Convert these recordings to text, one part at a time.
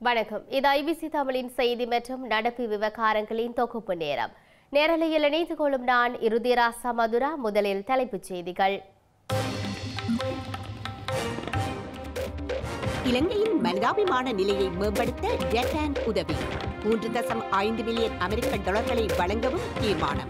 வணக்கம் இது ஐபிசி தமிழின் செய்தி மற்றும் நடப்பு விவகாரங்களின் தொகுப்பு நேரம் நேரலையில் இணைந்து கொள்ளும் நான் இருதிராசா மதுரா முதலில் தலைப்புச் செய்திகள் இலங்கையின் மனிதாபிமான நிலையை மேம்படுத்த ஜப்பான் உதவி மூன்று தசம் ஐந்து மில்லியன் அமெரிக்க டாலர்களை வழங்கவும் தீர்மானம்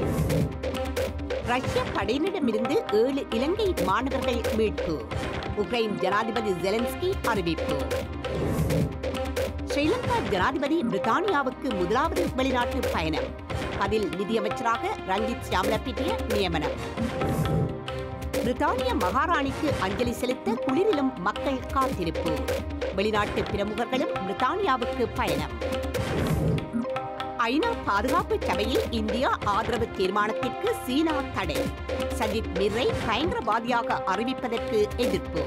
ரஷ்ய படையினரிடமிருந்து ஏழு இலங்கை மாணவர்கள் மீட்பு உக்ரைன் ஜனாதிபதி ஜெலன்ஸ்கி அறிவிப்பு ஸ்ரீலங்கா ஜனாதிபதி பிரித்தானியாவுக்கு முதலாவது வெளிநாட்டு பயணம் பதில் நிதியமைச்சராக ரஞ்சித் சியாமலப்பிட்டிய நியமனம் பிரித்தானிய மகாராணிக்கு அஞ்சலி செலுத்த குளிரிலும் மக்கள் காத்திருப்பு வெளிநாட்டு பிரமுகர்களும் பிரித்தானியாவுக்கு பயணம் ஐநா பாதுகாப்பு சபையில் இந்தியா ஆதரவு தீர்மானத்திற்கு சீனா தடை சஜித் மிர்ரை பயங்கரவாதியாக அறிவிப்பதற்கு எதிர்ப்பு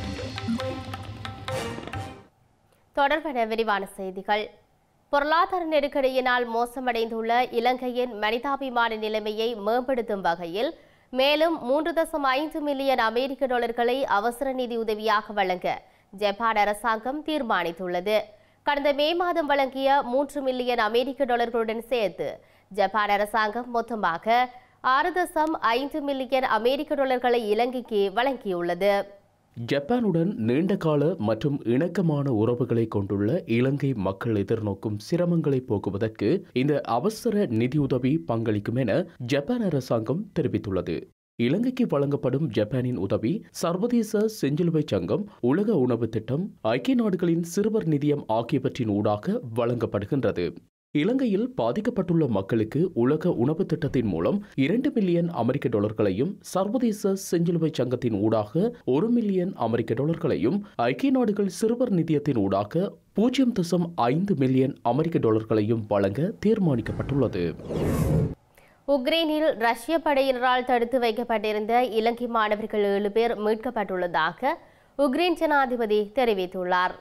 தொடர்பான விரிவான செய்திகள் பொருளாதார நெருக்கடியினால் மோசமடைந்துள்ள இலங்கையின் மனிதாபிமான நிலைமையை மேம்படுத்தும் வகையில் மேலும் மூன்று தசம் ஐந்து மில்லியன் அமெரிக்க டாலர்களை அவசர நிதி உதவியாக வழங்க ஜப்பான் அரசாங்கம் தீர்மானித்துள்ளது கடந்த மே மாதம் வழங்கிய மூன்று மில்லியன் அமெரிக்க டாலர்களுடன் சேர்த்து ஜப்பான் அரசாங்கம் மொத்தமாக ஆறு தசம் ஐந்து மில்லியன் அமெரிக்க டாலர்களை இலங்கைக்கு வழங்கியுள்ளது ஜப்பானுடன் நீண்டகால மற்றும் இணக்கமான உறவுகளை கொண்டுள்ள இலங்கை மக்கள் எதிர்நோக்கும் சிரமங்களை போக்குவதற்கு இந்த அவசர நிதியுதவி பங்களிக்கும் என ஜப்பான் அரசாங்கம் தெரிவித்துள்ளது இலங்கைக்கு வழங்கப்படும் ஜப்பானின் உதவி சர்வதேச செஞ்சிலுவை சங்கம் உலக உணவு திட்டம் ஐக்கிய நாடுகளின் சிறுவர் நிதியம் ஆகியவற்றின் ஊடாக வழங்கப்படுகின்றது இலங்கையில் பாதிக்கப்பட்டுள்ள மக்களுக்கு உலக உணவு திட்டத்தின் மூலம் இரண்டு மில்லியன் அமெரிக்க டாலர்களையும் சர்வதேச செஞ்சிலுவை சங்கத்தின் ஊடாக ஒரு மில்லியன் அமெரிக்க டாலர்களையும் ஐக்கிய நாடுகள் சிறுவர் நிதியத்தின் ஊடாக பூஜ்ஜியம் தசம் ஐந்து மில்லியன் அமெரிக்க டாலர்களையும் வழங்க தீர்மானிக்கப்பட்டுள்ளது உக்ரைனில் ரஷ்ய படையினரால் தடுத்து வைக்கப்பட்டிருந்த இலங்கை மாணவர்கள் ஏழு பேர் மீட்கப்பட்டுள்ளதாக உக்ரைன் ஜனாதிபதி தெரிவித்துள்ளார்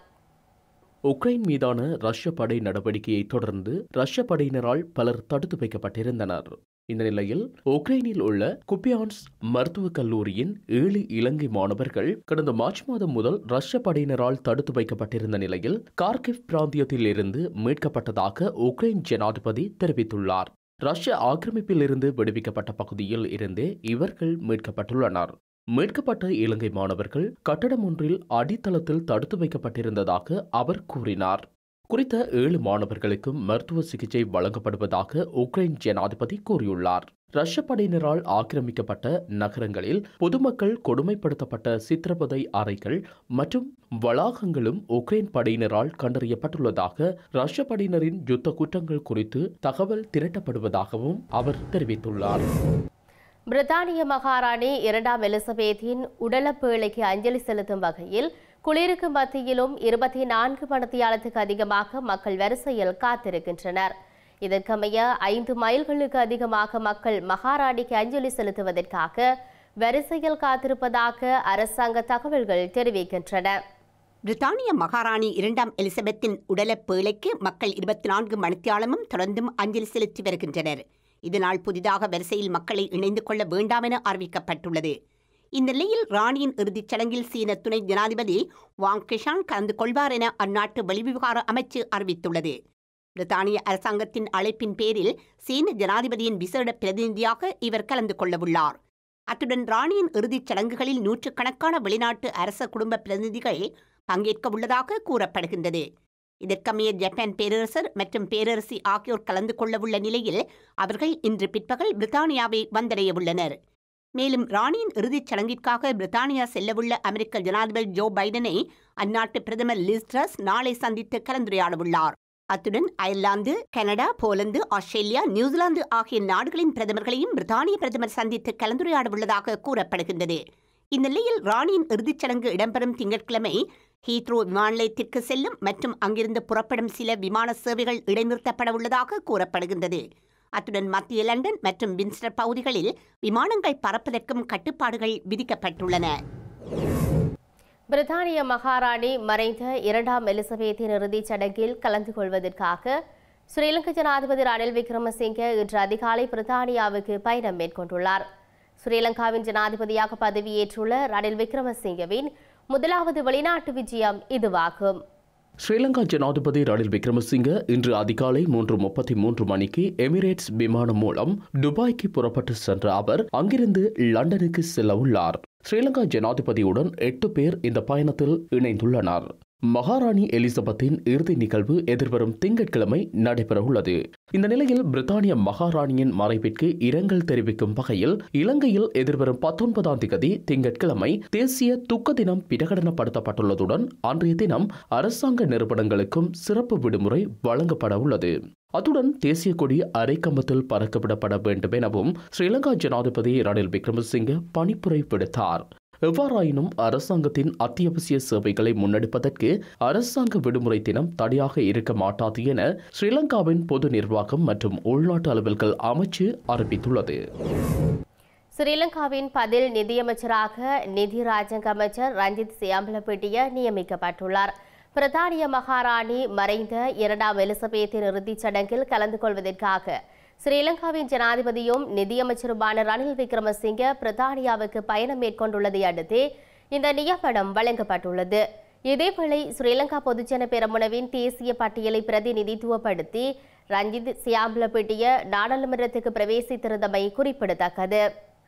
உக்ரைன் மீதான ரஷ்ய படை நடவடிக்கையை தொடர்ந்து ரஷ்ய படையினரால் பலர் தடுத்து வைக்கப்பட்டிருந்தனர் இந்த நிலையில் உக்ரைனில் உள்ள குப்பியான்ஸ் மருத்துவக் கல்லூரியின் ஏழு இலங்கை மாணவர்கள் கடந்த மார்ச் மாதம் முதல் ரஷ்ய படையினரால் தடுத்து வைக்கப்பட்டிருந்த நிலையில் கார்கிவ் பிராந்தியத்தில் இருந்து மீட்கப்பட்டதாக உக்ரைன் ஜனாதிபதி தெரிவித்துள்ளார் ரஷ்ய ஆக்கிரமிப்பில் இருந்து விடுவிக்கப்பட்ட பகுதியில் இருந்தே இவர்கள் மீட்கப்பட்டுள்ளனர் மீட்கப்பட்ட இலங்கை மாணவர்கள் கட்டடம் ஒன்றில் அடித்தளத்தில் தடுத்து வைக்கப்பட்டிருந்ததாக அவர் கூறினார் குறித்த ஏழு மாணவர்களுக்கும் மருத்துவ சிகிச்சை வழங்கப்படுவதாக உக்ரைன் ஜனாதிபதி கூறியுள்ளார் ரஷ்ய படையினரால் ஆக்கிரமிக்கப்பட்ட நகரங்களில் பொதுமக்கள் கொடுமைப்படுத்தப்பட்ட சித்திரவதை அறைகள் மற்றும் வளாகங்களும் உக்ரைன் படையினரால் கண்டறியப்பட்டுள்ளதாக ரஷ்ய படையினரின் யுத்த குற்றங்கள் குறித்து தகவல் திரட்டப்படுவதாகவும் அவர் தெரிவித்துள்ளார் பிரித்தானிய மகாராணி இரண்டாம் எலிசபெத்தின் உடலப்பேழைக்கு அஞ்சலி செலுத்தும் வகையில் குளிருக்கு மத்தியிலும் இருபத்தி நான்கு மணித்தியாலத்துக்கு அதிகமாக மக்கள் வரிசையில் காத்திருக்கின்றனர் இதற்கமைய ஐந்து மைல்களுக்கு அதிகமாக மக்கள் மகாராணிக்கு அஞ்சலி செலுத்துவதற்காக வரிசையில் காத்திருப்பதாக அரசாங்க தகவல்கள் தெரிவிக்கின்றன பிரித்தானிய மகாராணி இரண்டாம் எலிசபெத்தின் உடலப்பேழைக்கு மக்கள் இருபத்தி நான்கு மணித்தியாலமும் தொடர்ந்தும் அஞ்சலி செலுத்தி வருகின்றனர் இதனால் புதிதாக வரிசையில் மக்களை இணைந்து கொள்ள வேண்டாம் என அறிவிக்கப்பட்டுள்ளது இந்த நிலையில் ராணியின் இறுதிச் சடங்கில் சீன துணை ஜனாதிபதி வாங் கிஷான் கலந்து கொள்வார் என அந்நாட்டு வெளிவிவகார அமைச்சு அறிவித்துள்ளது பிரித்தானிய அரசாங்கத்தின் அழைப்பின் பேரில் சீன ஜனாதிபதியின் விசேட பிரதிநிதியாக இவர் கலந்து கொள்ளவுள்ளார் அத்துடன் ராணியின் இறுதிச் சடங்குகளில் நூற்றுக்கணக்கான வெளிநாட்டு அரச குடும்ப பிரதிநிதிகள் பங்கேற்க உள்ளதாக கூறப்படுகின்றது இதற்கமைய ஜப்பான் பேரரசர் மற்றும் பேரரசி ஆகியோர் கலந்து கொள்ளவுள்ள நிலையில் அவர்கள் இன்று பிற்பகல் பிரித்தானியாவை வந்தடைய உள்ளனர் மேலும் ராணியின் இறுதிச் சடங்கிற்காக பிரித்தானியா செல்லவுள்ள அமெரிக்க ஜனாதிபதி ஜோ பைடனை அந்நாட்டு பிரதமர் லிஸ்ட்ரஸ் நாளை சந்தித்து கலந்துரையாடவுள்ளார் அத்துடன் Ireland Canada Poland Australia New Zealand ஆகிய நாடுகளின் பிரதமர்களையும் பிரித்தானிய பிரதமர் சந்தித்து கலந்துரையாடவுள்ளதாக கூறப்படுகின்றது இந்நிலையில் ராணியின் இறுதிச் சடங்கு இடம்பெறும் திங்கட்கிழமை ஹீத்ரோ விமான நிலையத்திற்கு செல்லும் மற்றும் அங்கிருந்து புறப்படும் சில விமான சேவைகள் இடைநிறுத்தப்பட உள்ளதாக கூறப்படுகின்றது அத்துடன் மத்திய லண்டன் மற்றும் வின்ஸ்டர் பகுதிகளில் விமானங்கள் பறப்பதற்கும் கட்டுப்பாடுகள் விதிக்கப்பட்டுள்ளன பிரித்தானிய மகாராணி மறைந்த இரண்டாம் எலிசபெத்தின் இறுதிச் சடங்கில் கலந்து கொள்வதற்காக ஸ்ரீலங்கா ஜனாதிபதி ரணில் விக்ரமசிங்கே இன்று அதிகாலை பிரித்தானியாவுக்கு பயணம் மேற்கொண்டுள்ளார் ஸ்ரீலங்காவின் ஜனாதிபதியாக பதவியேற்றுள்ள ரணில் விக்ரமசிங்கவின் முதலாவது வெளிநாட்டு விஜயம் இதுவாகும் ஸ்ரீலங்கா ஜனாதிபதி ரணில் விக்ரமசிங்க இன்று அதிகாலை மூன்று முப்பத்தி மூன்று மணிக்கு எமிரேட்ஸ் விமானம் மூலம் துபாய்க்கு புறப்பட்டு சென்ற அவர் அங்கிருந்து லண்டனுக்கு செல்ல உள்ளார் ஸ்ரீலங்கா ஜனாதிபதியுடன் எட்டு பேர் இந்த பயணத்தில் இணைந்துள்ளனர் மகாராணி எலிசபெத்தின் இறுதி நிகழ்வு எதிர்வரும் திங்கட்கிழமை நடைபெறவுள்ளது இந்த நிலையில் பிரித்தானிய மகாராணியின் மறைவிற்கு இரங்கல் தெரிவிக்கும் வகையில் இலங்கையில் எதிர்வரும் பத்தொன்பதாம் திகதி திங்கட்கிழமை தேசிய துக்க தினம் பிரகடனப்படுத்தப்பட்டுள்ளதுடன் அன்றைய தினம் அரசாங்க நிறுவனங்களுக்கும் சிறப்பு விடுமுறை வழங்கப்பட உள்ளது அத்துடன் தேசிய கொடி அரைக்கம்பத்தில் பறக்கவிடப்பட வேண்டும் எனவும் ஸ்ரீலங்கா ஜனாதிபதி ரணில் விக்ரமசிங்க பணிப்புரை விடுத்தார் எவ்வாறாயினும் அரசாங்கத்தின் அத்தியாவசிய சேவைகளை முன்னெடுப்பதற்கு அரசாங்க விடுமுறை தினம் தடையாக இருக்க மாட்டாது என ஸ்ரீலங்காவின் பொது நிர்வாகம் மற்றும் உள்நாட்டு அலுவல்கள் அமைச்சு அறிவித்துள்ளது ஸ்ரீலங்காவின் பதில் நிதியமைச்சராக நிதி ராஜாங்க அமைச்சர் ரஞ்சித் சியாம்பலப்பட்டிய நியமிக்கப்பட்டுள்ளார் பிரதானிய மகாராணி மறைந்த இரண்டாம் எலிசபெத்தின் இறுதிச் சடங்கில் கலந்து கொள்வதற்காக ஸ்ரீலங்காவின் ஜனாதிபதியும் நிதியமைச்சருமான ரணில் விக்ரமசிங்க பிரித்தானியாவுக்கு பயணம் மேற்கொண்டுள்ளதை அடுத்து இந்த நியமனம் வழங்கப்பட்டுள்ளது இதேவேளை ஸ்ரீலங்கா பொதுஜன பெரமுனவின் தேசிய பட்டியலை பிரதிநிதித்துவப்படுத்தி ரஞ்சித் சியாம்பலப்பட்டிய நாடாளுமன்றத்துக்கு பிரவேசித்திருந்தமை குறிப்பிடத்தக்கது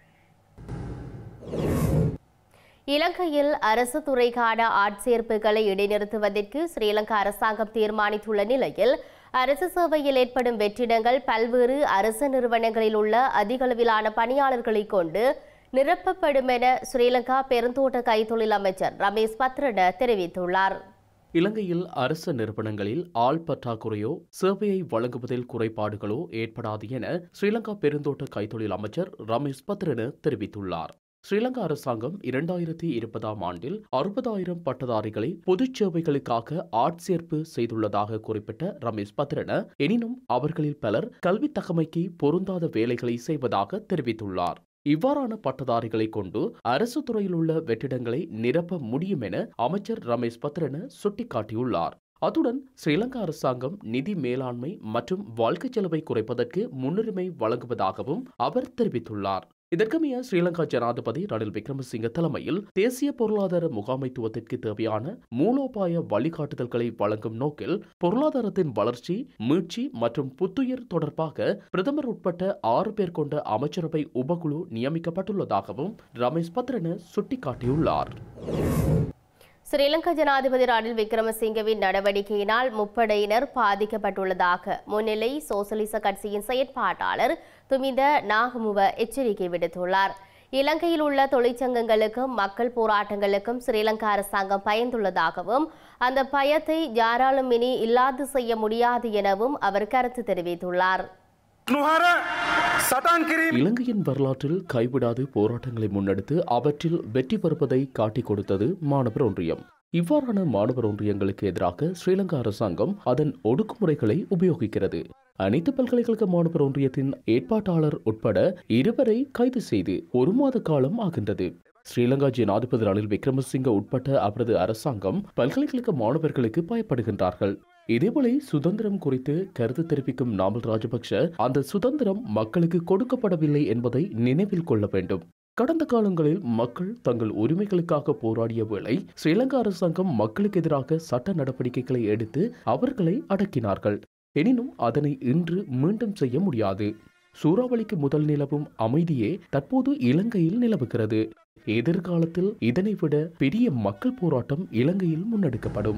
இலங்கையில் அரசு துறைக்கான ஆட்சேர்ப்புகளை இடைநிறுத்துவதற்கு ஸ்ரீலங்கா அரசாங்கம் தீர்மானித்துள்ள நிலையில் அரசு சேவையில் ஏற்படும் வெற்றிடங்கள் பல்வேறு அரசு நிறுவனங்களில் உள்ள அதிகளவிலான பணியாளர்களை கொண்டு நிரப்பப்படும் என ஸ்ரீலங்கா பெருந்தோட்ட கைத்தொழில் அமைச்சர் ரமேஷ் பத்ரன தெரிவித்துள்ளார் இலங்கையில் அரசு நிறுவனங்களில் ஆள் பற்றாக்குறையோ சேவையை வழங்குவதில் குறைபாடுகளோ ஏற்படாது என ஸ்ரீலங்கா பெருந்தோட்ட கைத்தொழில் அமைச்சர் ரமேஷ் பத்ரன தெரிவித்துள்ளார் ஸ்ரீலங்கா அரசாங்கம் இரண்டாயிரத்தி இருபதாம் ஆண்டில் அறுபதாயிரம் பட்டதாரிகளை பொதுச் சேவைகளுக்காக ஆட்சேர்ப்பு செய்துள்ளதாக குறிப்பிட்ட ரமேஷ் பத்ரன எனினும் அவர்களில் பலர் கல்வி தகமைக்கு பொருந்தாத வேலைகளை செய்வதாக தெரிவித்துள்ளார் இவ்வாறான பட்டதாரிகளை கொண்டு அரசு துறையில் உள்ள வெற்றிடங்களை நிரப்ப முடியும் என அமைச்சர் ரமேஷ் பத்ரன சுட்டிக்காட்டியுள்ளார் அத்துடன் ஸ்ரீலங்கா அரசாங்கம் நிதி மேலாண்மை மற்றும் வாழ்க்கை செலவை குறைப்பதற்கு முன்னுரிமை வழங்குவதாகவும் அவர் தெரிவித்துள்ளார் இதற்கமைய ஸ்ரீலங்கா ஜனாதிபதி ரணில் விக்ரமசிங்க தலைமையில் தேசிய பொருளாதார முகாமைத்துவத்திற்கு தேவையான மூலோபாய வழிகாட்டுதல்களை வழங்கும் நோக்கில் பொருளாதாரத்தின் வளர்ச்சி மீட்சி மற்றும் புத்துயிர் தொடர்பாக பிரதமர் உட்பட்ட ஆறு பேர் கொண்ட அமைச்சரவை உபகுழு நியமிக்கப்பட்டுள்ளதாகவும் ரமேஷ் பத்ரன சுட்டிக்காட்டியுள்ளார் ஸ்ரீலங்கா ஜனாதிபதி ரணில் விக்ரமசிங்கவின் நடவடிக்கையினால் முப்படையினர் பாதிக்கப்பட்டுள்ளதாக முன்னிலை சோசலிச கட்சியின் செயற்பாட்டாளர் துமிந்த நாகமுவ எச்சரிக்கை விடுத்துள்ளார் இலங்கையில் உள்ள தொழிற்சங்கங்களுக்கும் மக்கள் போராட்டங்களுக்கும் ஸ்ரீலங்கா அரசாங்கம் பயந்துள்ளதாகவும் அந்த பயத்தை யாராலும் இனி இல்லாது செய்ய முடியாது எனவும் அவர் கருத்து தெரிவித்துள்ளார் නුහර සටන් කිරීම இலங்கையின் வரலாற்றில் கைவிடாது போராட்டங்களை முன்னெடுத்து அவற்றில் வெற்றி பெறுவதை காட்டிக் கொடுத்தது மாணவர் ஒன்றியம் இவ்வாறான மாணவர் ஒன்றியங்களுக்கு எதிராக ஸ்ரீலங்கா அரசாங்கம் அதன் ஒடுக்குமுறைகளை உபயோகிக்கிறது அனைத்து பல்கலைக்கழக மாணவர் ஒன்றியத்தின் ஏற்பாட்டாளர் உட்பட இருவரை கைது செய்து ஒரு மாத காலம் ஆகின்றது ஸ்ரீலங்கா ஜனாதிபதி ரணில் விக்ரமசிங்க உட்பட்ட அவரது அரசாங்கம் பல்கலைக்கழக மாணவர்களுக்கு பயப்படுகின்றார்கள் இதேபோல சுதந்திரம் குறித்து கருத்து தெரிவிக்கும் நாமல் ராஜபக்ஷ அந்த சுதந்திரம் மக்களுக்கு கொடுக்கப்படவில்லை என்பதை நினைவில் கொள்ள வேண்டும் கடந்த காலங்களில் மக்கள் தங்கள் உரிமைகளுக்காக போராடிய வேளை ஸ்ரீலங்கா அரசாங்கம் மக்களுக்கு எதிராக சட்ட நடவடிக்கைகளை எடுத்து அவர்களை அடக்கினார்கள் எனினும் அதனை இன்று மீண்டும் செய்ய முடியாது சூறாவளிக்கு முதல் நிலவும் அமைதியே தற்போது இலங்கையில் நிலவுகிறது எதிர்காலத்தில் இதனை விட பெரிய மக்கள் போராட்டம் இலங்கையில் முன்னெடுக்கப்படும்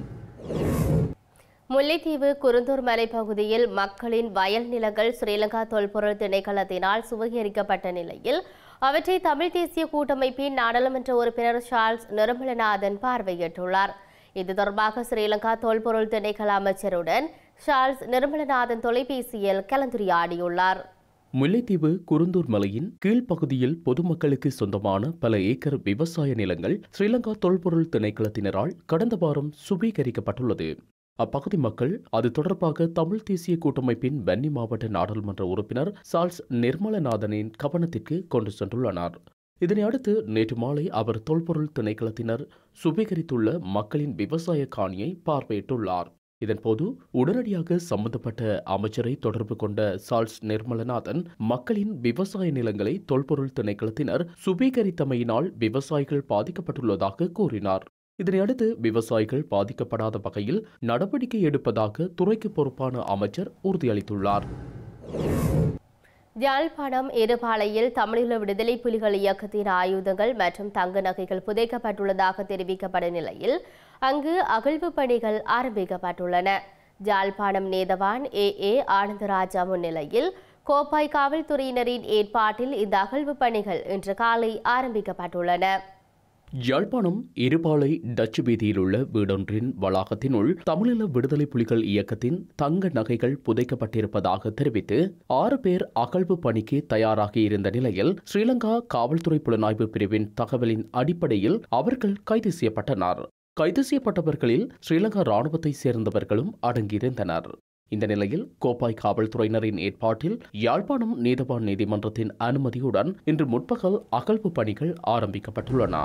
முல்லைத்தீவு குருந்தூர் மலைப்பகுதியில் மக்களின் வயல் நிலங்கள் ஸ்ரீலங்கா தொல்பொருள் திணைக்களத்தினால் சுவீகரிக்கப்பட்ட நிலையில் அவற்றை தமிழ் தேசிய கூட்டமைப்பின் நாடாளுமன்ற உறுப்பினர் சார்ல்ஸ் நிர்மலநாதன் பார்வையிட்டுள்ளார் இது தொடர்பாக ஸ்ரீலங்கா தொல்பொருள் திணைக்கள அமைச்சருடன் சார்ல்ஸ் நிர்மலநாதன் தொலைபேசியில் கலந்துரையாடியுள்ளார் முல்லைத்தீவு குருந்தூர் மலையின் கீழ்ப்பகுதியில் பொதுமக்களுக்கு சொந்தமான பல ஏக்கர் விவசாய நிலங்கள் ஸ்ரீலங்கா தொல்பொருள் திணைக்களத்தினரால் கடந்த வாரம் சுவீகரிக்கப்பட்டுள்ளது அப்பகுதி மக்கள் அது தொடர்பாக தமிழ் தேசிய கூட்டமைப்பின் வன்னி மாவட்ட நாடாளுமன்ற உறுப்பினர் சார்ல்ஸ் நிர்மலநாதனின் கவனத்திற்கு கொண்டு சென்றுள்ளனர் இதனை அடுத்து நேற்று மாலை அவர் தொல்பொருள் திணைக்களத்தினர் சுவீகரித்துள்ள மக்களின் விவசாய காணியை பார்வையிட்டுள்ளார் இதன்போது உடனடியாக சம்பந்தப்பட்ட அமைச்சரை தொடர்பு கொண்ட சார்ல்ஸ் நிர்மலநாதன் மக்களின் விவசாய நிலங்களை தொல்பொருள் திணைக்களத்தினர் சுபீகரித்தமையினால் விவசாயிகள் பாதிக்கப்பட்டுள்ளதாக கூறினார் இதனையடுத்து விவசாயிகள் பாதிக்கப்படாத வகையில் நடவடிக்கை எடுப்பதாக துறைக்கு பொறுப்பான அமைச்சர் உறுதியளித்துள்ளார் யாழ்ப்பாணம் இருபாலையில் தமிழீழ விடுதலை புலிகள் இயக்கத்தின் ஆயுதங்கள் மற்றும் தங்க நகைகள் புதைக்கப்பட்டுள்ளதாக தெரிவிக்கப்படும் நிலையில் அங்கு அகழ்வு பணிகள் ஆரம்பிக்கப்பட்டுள்ளன யாழ்ப்பாணம் நேதவான் ஏ ஏ ஆனந்தராஜா முன்னிலையில் கோப்பாய் காவல்துறையினரின் ஏற்பாட்டில் இந்த அகழ்வு பணிகள் இன்று காலை ஆரம்பிக்கப்பட்டுள்ளன யாழ்ப்பாணம் இருபாலை டச்சு வீதியில் உள்ள வீடொன்றின் வளாகத்தினுள் தமிழீழ விடுதலை புலிகள் இயக்கத்தின் தங்க நகைகள் புதைக்கப்பட்டிருப்பதாக தெரிவித்து ஆறு பேர் அகழ்வு பணிக்கு தயாராகி இருந்த நிலையில் ஸ்ரீலங்கா காவல்துறை புலனாய்வு பிரிவின் தகவலின் அடிப்படையில் அவர்கள் கைது செய்யப்பட்டனர் கைது செய்யப்பட்டவர்களில் ஸ்ரீலங்கா ராணுவத்தை சேர்ந்தவர்களும் அடங்கியிருந்தனர் இந்த நிலையில் கோப்பாய் காவல்துறையினரின் ஏற்பாட்டில் யாழ்ப்பாணம் நீதவான் நீதிமன்றத்தின் அனுமதியுடன் இன்று முற்பகல் அகழ்வு பணிகள் ஆரம்பிக்கப்பட்டுள்ளன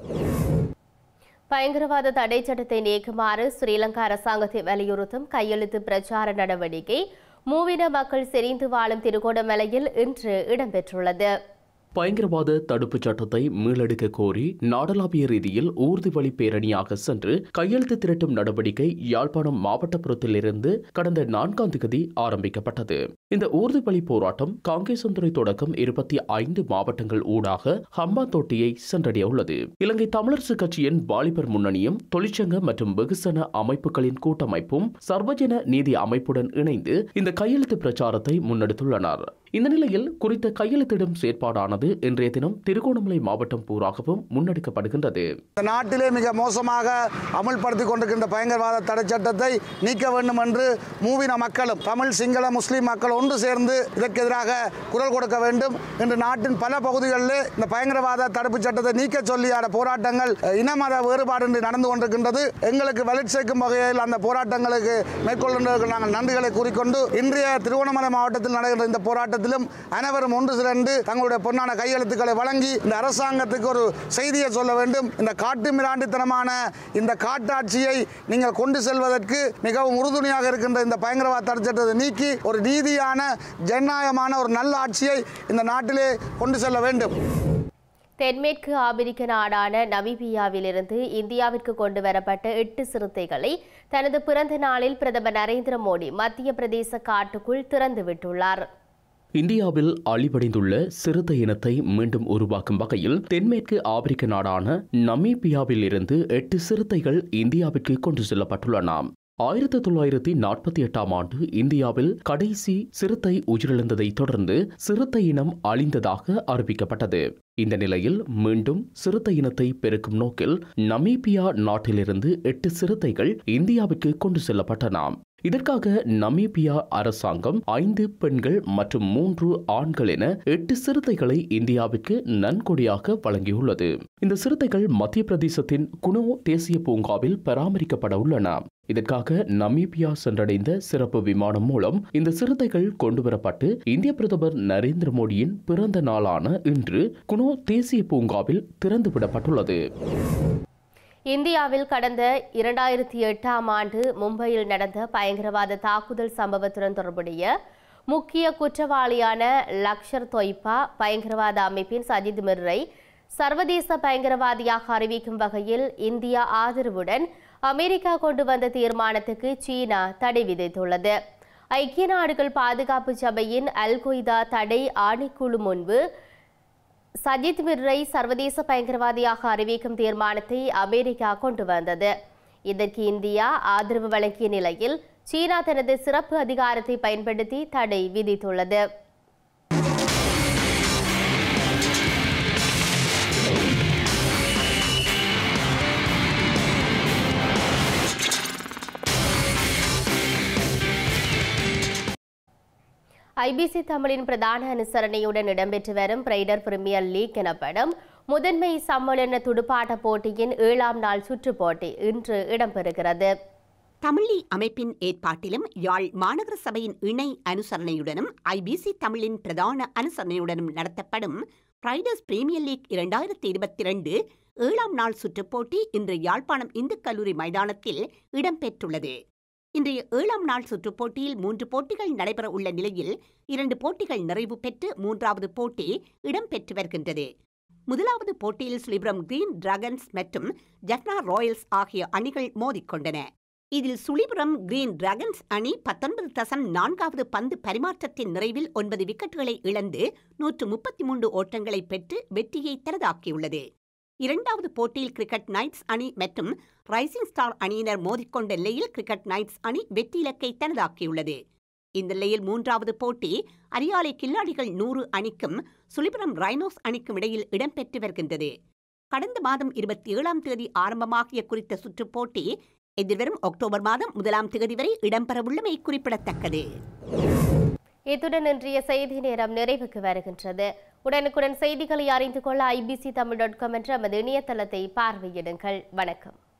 பயங்கரவாத தடை சட்டத்தை நீக்குமாறு ஸ்ரீலங்கா அரசாங்கத்தை வலியுறுத்தும் கையெழுத்து பிரச்சார நடவடிக்கை மூவின மக்கள் செறிந்து வாழும் திருகோணமலையில் இன்று இடம்பெற்றுள்ளது பயங்கரவாத தடுப்புச் சட்டத்தை மீளெடுக்க கோரி நாடளாவிய ரீதியில் ஊர்திவழி பேரணியாக சென்று கையெழுத்து திரட்டும் நடவடிக்கை யாழ்ப்பாணம் மாவட்டப்புறத்திலிருந்து கடந்த நான்காம் திகதி ஆரம்பிக்கப்பட்டது இந்த ஊர்திவழி போராட்டம் காங்கேசந்துறை தொடக்கம் இருபத்தி ஐந்து மாவட்டங்கள் ஊடாக ஹம்பாந்தோட்டியை சென்றடைய உள்ளது இலங்கை தமிழரசு கட்சியின் வாலிபர் முன்னணியும் தொழிற்சங்க மற்றும் வெகுசன அமைப்புகளின் கூட்டமைப்பும் சர்வஜன நீதி அமைப்புடன் இணைந்து இந்த கையெழுத்து பிரச்சாரத்தை முன்னெடுத்துள்ளனர் இந்த நிலையில் குறித்த கையெழுத்திடும் செயற்பாடானது இன்றைய தினம் திருகோணமலை மாவட்டம் பூராகவும் முன்னெடுக்கப்படுகின்றது இந்த நாட்டிலே மிக மோசமாக அமுல்படுத்திக் கொண்டிருக்கின்ற பயங்கரவாத தடை சட்டத்தை நீக்க வேண்டும் என்று மூவின மக்களும் தமிழ் சிங்கள முஸ்லிம் மக்கள் ஒன்று சேர்ந்து இதற்கு எதிராக குரல் கொடுக்க வேண்டும் என்று நாட்டின் பல பகுதிகளில் இந்த பயங்கரவாத தடுப்பு சட்டத்தை நீக்க சொல்லியான போராட்டங்கள் அஹ், இன மத வேறுபாடின்றி நடந்து கொண்டிருக்கின்றது எங்களுக்கு வலிட் சேர்க்கும் வகையில் அந்த போராட்டங்களுக்கு மேற்கொள்கின்றவர்கள் நாங்கள் நன்றிகளை கூறிக்கொண்டு இன்றைய திருவண்ணாமலை மாவட்டத்தில் நடக்கின்ற இந்த போராட்டத்திலும் அனைவரும் ஒன்று திரண்டு தங்களுடைய பொன்னான கையெழுத்துக்களை வழங்கி இந்த அரசாங்கத்துக்கு ஒரு செய்தியை சொல்ல வேண்டும் இந்த காட்டு மிராண்டித்தனமான இந்த காட்டாட்சியை நீங்கள் கொண்டு செல்வதற்கு மிகவும் உறுதுணையாக இருக்கின்ற இந்த பயங்கரவாத தடை சட்டத்தை நீக்கி ஒரு நீதியான ஜனநாயகமான ஒரு நல்ல ஆட்சியை இந்த நாட்டிலே கொண்டு செல்ல வேண்டும் தென்மேற்கு ஆபிரிக்க நாடான நமீபியாவிலிருந்து இந்தியாவிற்கு கொண்டு வரப்பட்ட எட்டு சிறுத்தைகளை தனது பிறந்த நாளில் பிரதமர் நரேந்திர மோடி மத்திய பிரதேச காட்டுக்குள் திறந்து விட்டுள்ளார் இந்தியாவில் அழிவடைந்துள்ள சிறுத்தை இனத்தை மீண்டும் உருவாக்கும் வகையில் தென்மேற்கு ஆப்பிரிக்க நாடான நமீபியாவில் இருந்து எட்டு சிறுத்தைகள் இந்தியாவிற்கு கொண்டு செல்லப்பட்டுள்ளன ஆயிரத்தி தொள்ளாயிரத்தி நாற்பத்தி எட்டாம் ஆண்டு இந்தியாவில் கடைசி சிறுத்தை உயிரிழந்ததை தொடர்ந்து சிறுத்தை இனம் அழிந்ததாக அறிவிக்கப்பட்டது இந்த நிலையில் மீண்டும் சிறுத்தை இனத்தை பெருக்கும் நோக்கில் நமீபியா நாட்டிலிருந்து எட்டு சிறுத்தைகள் இந்தியாவிற்கு கொண்டு செல்லப்பட்டன இதற்காக நமீபியா அரசாங்கம் ஐந்து பெண்கள் மற்றும் மூன்று ஆண்கள் என எட்டு சிறுத்தைகளை இந்தியாவிற்கு நன்கொடையாக வழங்கியுள்ளது இந்த சிறுத்தைகள் மத்திய பிரதேசத்தின் குனோ தேசிய பூங்காவில் பராமரிக்கப்பட உள்ளன இதற்காக நமீபியா சென்றடைந்த சிறப்பு விமானம் மூலம் இந்த சிறுத்தைகள் கொண்டுவரப்பட்டு இந்திய பிரதமர் நரேந்திர மோடியின் பிறந்த நாளான இன்று குனோ தேசிய பூங்காவில் திறந்துவிடப்பட்டுள்ளது இந்தியாவில் கடந்த இரண்டாயிரத்தி எட்டாம் ஆண்டு மும்பையில் நடந்த பயங்கரவாத தாக்குதல் சம்பவத்துடன் தொடர்புடைய முக்கிய குற்றவாளியான லக்ஷர் தொய்பா பயங்கரவாத அமைப்பின் சஜித் மிர்ரை சர்வதேச பயங்கரவாதியாக அறிவிக்கும் வகையில் இந்தியா ஆதரவுடன் அமெரிக்கா கொண்டு வந்த தீர்மானத்துக்கு சீனா தடை விதித்துள்ளது ஐக்கிய நாடுகள் பாதுகாப்பு சபையின் அல் கொய்தா தடை ஆணைக்குழு முன்பு சஜித் மிர்ரை சர்வதேச பயங்கரவாதியாக அறிவிக்கும் தீர்மானத்தை அமெரிக்கா கொண்டு வந்தது இதற்கு இந்தியா ஆதரவு வழங்கிய நிலையில் சீனா தனது சிறப்பு அதிகாரத்தை பயன்படுத்தி தடை விதித்துள்ளது ஐபிசி தமிழின் பிரதான அனுசரணையுடன் இடம்பெற்று வரும் பிரைடர் பிரீமியர் லீக் எனப்படும் முதன்மை சம்மேளன துடுப்பாட்ட போட்டியின் ஏழாம் நாள் சுற்றுப் போட்டி இன்று இடம்பெறுகிறது தமிழி அமைப்பின் ஏற்பாட்டிலும் யாழ் மாநகர சபையின் இணை அனுசரணையுடனும் ஐபிசி தமிழின் பிரதான அனுசரணையுடனும் நடத்தப்படும் பிரைடர்ஸ் பிரீமியர் லீக் இரண்டாயிரத்தி இருபத்தி ரெண்டு ஏழாம் நாள் சுற்றுப் போட்டி இன்று யாழ்ப்பாணம் இந்து கல்லூரி மைதானத்தில் இடம்பெற்றுள்ளது இன்றைய ஏழாம் நாள் சுற்றுப் போட்டியில் மூன்று போட்டிகள் நடைபெற உள்ள நிலையில் இரண்டு போட்டிகள் நிறைவு பெற்று மூன்றாவது போட்டி இடம்பெற்று வருகின்றது முதலாவது போட்டியில் சுழிபுரம் கிரீன் டிராகன்ஸ் மற்றும் ஜஃப்னா ராயல்ஸ் ஆகிய அணிகள் மோதிக்கொண்டன இதில் சுழிபுரம் கிரீன் டிராகன்ஸ் அணி பத்தொன்பது தசம் நான்காவது பந்து பரிமாற்றத்தின் நிறைவில் ஒன்பது விக்கெட்டுகளை இழந்து நூற்று முப்பத்தி மூன்று ஓட்டங்களை பெற்று வெற்றியை தனதாக்கியுள்ளது இரண்டாவது போட்டியில் கிரிக்கெட் நைட்ஸ் அணி மற்றும் ரைசிங் ஸ்டார் அணியினர் மோதிக்கொண்ட நிலையில் கிரிக்கெட் நைட்ஸ் அணி வெற்றி இலக்கை தனதாக்கியுள்ளது இந்த நிலையில் மூன்றாவது போட்டி அரியாலை கில்லாடிகள் நூறு அணிக்கும் சுழிபுரம் ரைனோஸ் அணிக்கும் இடையில் இடம்பெற்று வருகின்றது கடந்த மாதம் இருபத்தி ஏழாம் தேதி ஆரம்பமாகிய குறித்த சுற்றுப் போட்டி எதிர்வரும் அக்டோபர் மாதம் முதலாம் தேதி வரை இடம்பெறவுள்ளமை குறிப்பிடத்தக்கது இத்துடன் இன்றைய செய்தி நேரம் நிறைவுக்கு வருகின்றது உடனுக்குடன் செய்திகளை அறிந்து கொள்ள ஐபிசி தமிழ் டாட் காம் என்ற நமது இணையதளத்தை பார்வையிடுங்கள் வணக்கம்